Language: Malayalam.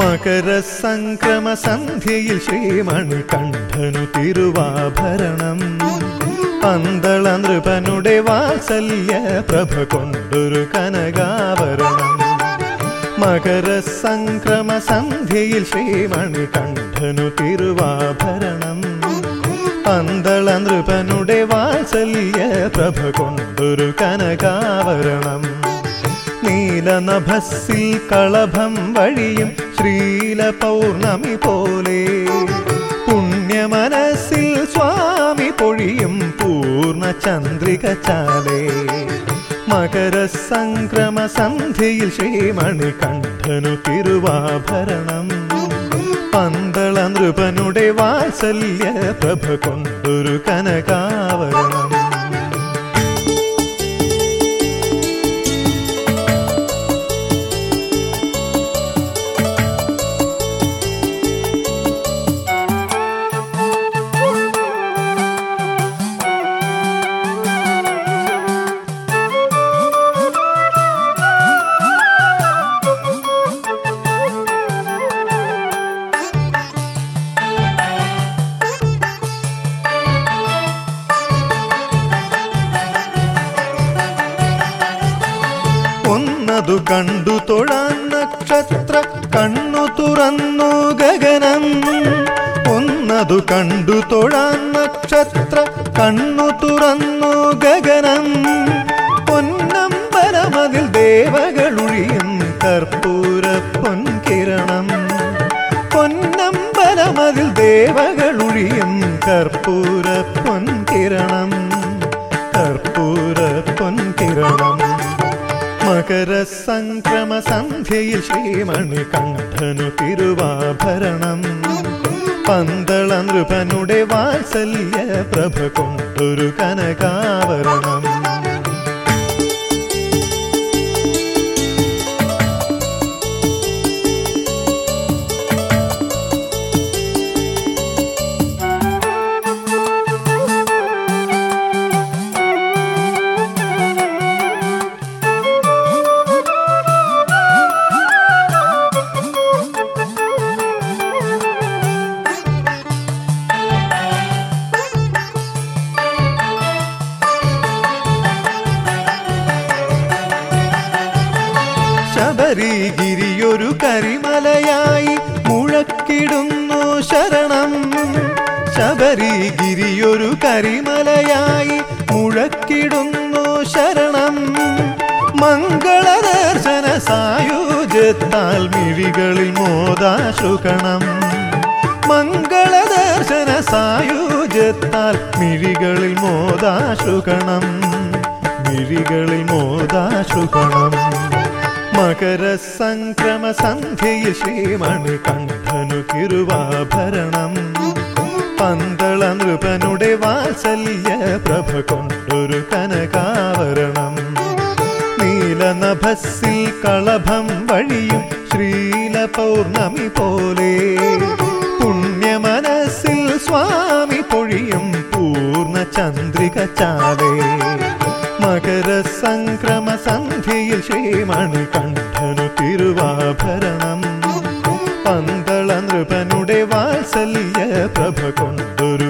മകരസംക്രമ സന്ധ്യയിൽ ശ്രീമണികണ്ഠനു തിരുവാഭരണം പന്തള നൃപനുടെ വാത്സല്യ പ്രഭ കൊണ്ടൊരു കനകാഭരണം മകരസംക്രമ സന്ധ്യയിൽ ശ്രീമണികണ്ഠനു തിരുവാഭരണം പന്തള നൃപനുടെ വാത്സല്യ പ്രഭ കൊണ്ടൊരു കനകാവരണം നീലനഭസ്സിൽ കളഭം വഴിയും ശ്രീല പൗർണമി പോലെ പുണ്യമനസ്സിൽ സ്വാമി പൊഴിയും പൂർണ്ണ ചന്ദ്രിക ചാലേ മകരസംക്രമ സന്ധ്യയിൽ ശ്രീമണികണ്ഠനു തിരുവാഭരണം പന്തള നൃപനുടെ വാത്സല്യ പ്രഭ കൊണ്ടൊരു കനകാവരണം ഒന്നതു കണ്ടു തൊഴാൻ നക്ഷത്ര കണ്ണു തുറന്നു ഗഗനം ഒന്നതു കണ്ടു തൊഴാൻ നക്ഷത്ര കണ്ണു തുറന്നു ഗഗനം പൊന്നമ്പലമതിൽ ദേവകളൊഴിയും കർപ്പൂര പൊൻകിരണം പൊന്നമ്പലമതിൽ ദേവകളൊഴിയും കർപ്പൂര പൊൻകിരണം കർപ്പൂര പൊൻകിരണം മകരസംക്രമ സന്ധ്യയിൽ ശ്രീമണികണ്ഠനു തിരുവാഭരണം പന്തള നൃപനുടെ വാത്സല്യ പ്രഭ കൊണ്ടൊരു കനകാവരണം ശബരിഗിരിയൊരു കരിമലയായി മുഴക്കിടുന്നു ശരണം ശബരിഗിരിയൊരു കരിമലയായി മുഴക്കിടുന്നു ശരണം മംഗളദർശന സായുജ്യത്താൽ മിഴികളിൽ മോദാശുകണം മംഗളദർശന സായുജ്യത്താൽ മിഴികളിൽ മോദാശുകണം മിഴികളിൽ മോദാശുകണം മകരസംക്രമ സന്ധ്യയിൽ ശ്രീമണികണ്ഠനു തിരുവാഭരണം പന്തള നൃപനുടെ വാത്സല്യ പ്രഭ കൊണ്ടൊരു കനകാവരണം നീലനഭസ്സിൽ കളഭം വഴിയും ശ്രീല പൗർണമി പോലെ പുണ്യമനസ്സിൽ സ്വാമി പൊഴിയും പൂർണ്ണ ചന്ദ്രിക ചാലേ മകരസംക്രമ സന്ധ്യയിൽ ശ്രീമണികണ്ഠനു തിരുവാഭരണം പന്തള നൃപനുടെ വാത്സല്യ പ്രഭ കൊണ്ടൊരു